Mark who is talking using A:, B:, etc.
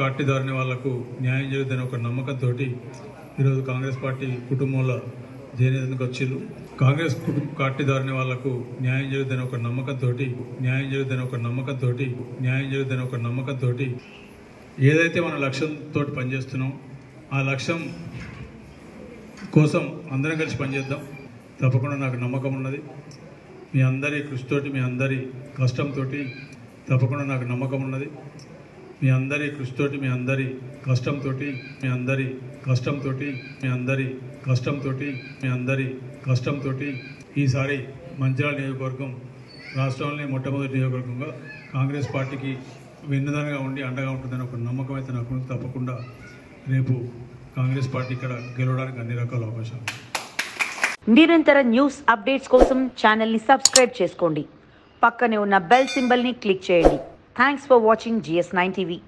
A: Party దారిని వాళ్లకు న్యాయం జరుగుతుందని ఒక నమ్మకంతో ఈరోజు కాంగ్రెస్ పార్టీ కుటుంబంలో చేరేందుకు వచ్చిళ్ళు కాంగ్రెస్ కుటుంబ పార్టీ దారిని వాళ్లకు న్యాయం జరుగుతుందని ఒక నమ్మకంతో న్యాయం జరుగుతుందని ఒక నమ్మకంతో న్యాయం జరుగుతుందని ఒక నమ్మకంతో ఏదైతే మన లక్ష్యంతో పనిచేస్తున్నాం ఆ లక్ష్యం కోసం అందరం కలిసి పనిచేద్దాం తప్పకుండా నాకు నమ్మకం ఉన్నది మీ అందరి కృషితోటి మీ అందరి కష్టంతో తప్పకుండా నాకు నమ్మకం ఉన్నది మీ అందరి కృషితోటి మీ అందరి కష్టంతో మీ అందరి కష్టంతో మీ అందరి కష్టంతో మీ అందరి కష్టంతో ఈసారి మంచిర్యాల నియోజకవర్గం రాష్ట్రంలోనే మొట్టమొదటి నియోజకవర్గంగా కాంగ్రెస్ పార్టీకి వెన్నుదనగా ఉండి అండగా ఉంటుందని ఒక నమ్మకం అయితే నాకు ఉంది. తప్పకుండా రేపు కాంగ్రెస్ పార్టీ ఇక్కడ గెలవడానికి అన్ని రకాల అవకాశాలు
B: నిరంతర న్యూస్ అప్డేట్స్ కోసం ఛానల్ని సబ్స్క్రైబ్ చేసుకోండి పక్కనే ఉన్న బెల్ సింబల్ని క్లిక్ చేయండి thanks for watching GS nine TV